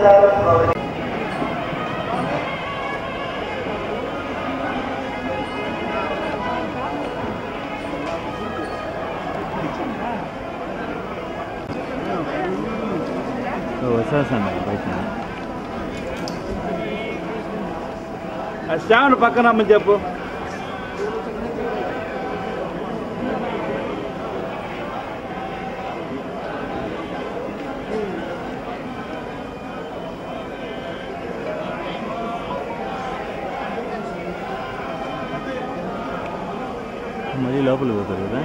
వచ్చేసండి బయట శ్యామను పక్కన రమ్మని చెప్పు మళ్ళీ లోపలికి పోతారు కదా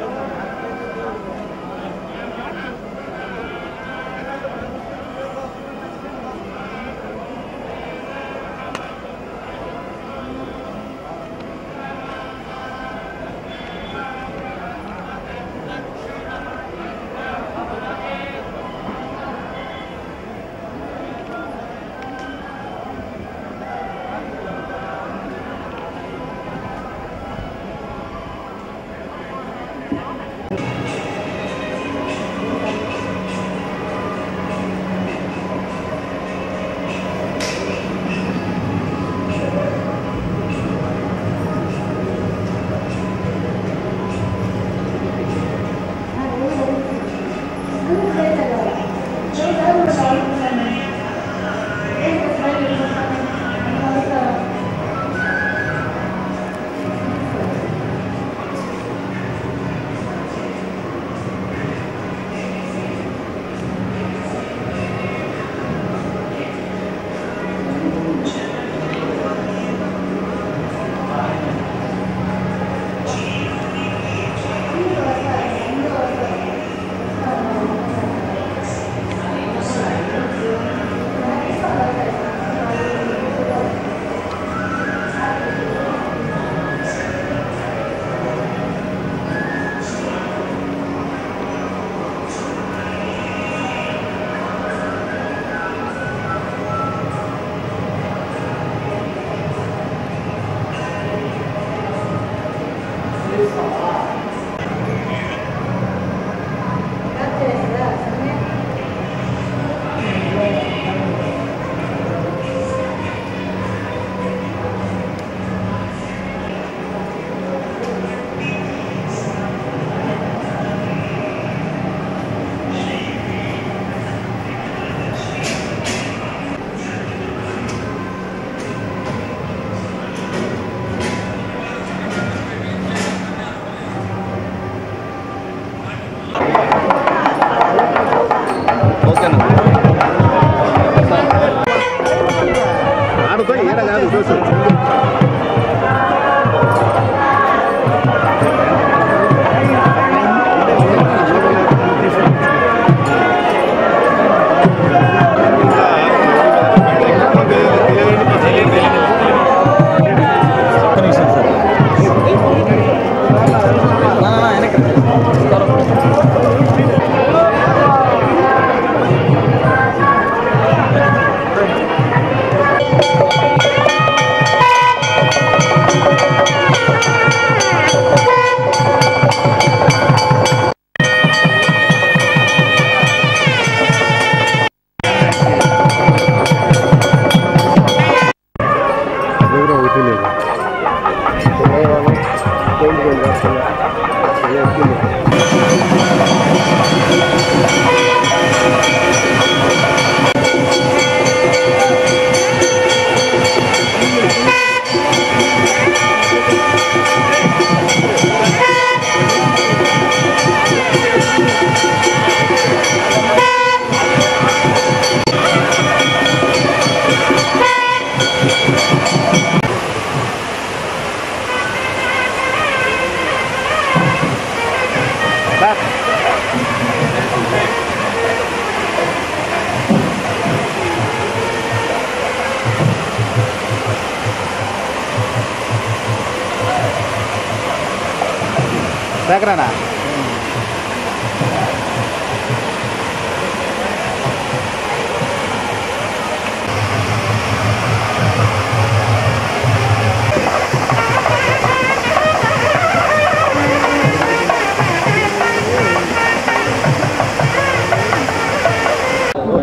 దగ్గరనా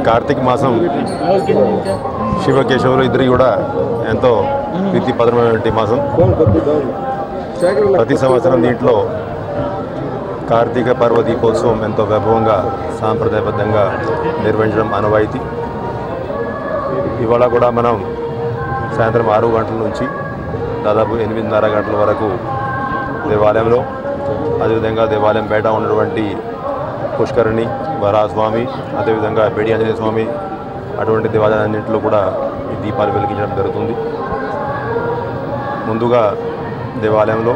కార్తీక మాసం శివకేశవులు ఇద్దరి కూడా ఎంతో ప్రీతిపదమైనటువంటి మాసం ప్రతి సంవత్సరం దీంట్లో కార్తీక పర్వ దీపోత్సవం ఎంతో వైభవంగా సాంప్రదాయబద్ధంగా నిర్వహించడం అనవాయితీ ఇవాళ కూడా మనం సాయంత్రం ఆరు గంటల నుంచి దాదాపు ఎనిమిదిన్నర గంటల వరకు దేవాలయంలో అదేవిధంగా దేవాలయం బయట ఉన్నటువంటి పుష్కరిణి వరాస్వామి అదేవిధంగా బెడి ఆంజనేయ స్వామి అటువంటి దేవాలయాలన్నింటిలో కూడా ఈ దీపాలు వెలిగించడం జరుగుతుంది ముందుగా దేవాలయంలో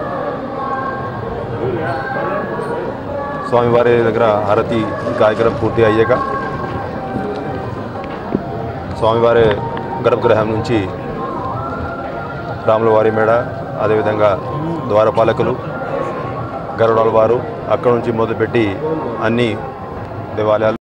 స్వామివారి దగ్గర హారతి కార్యక్రమం పూర్తి అయ్యాక స్వామివారి గర్భగృహం నుంచి రాముల వారి మేడ అదేవిధంగా ద్వారపాలకులు గరుడాల వారు అక్కడ నుంచి మొదలుపెట్టి అన్ని దేవాలయాలు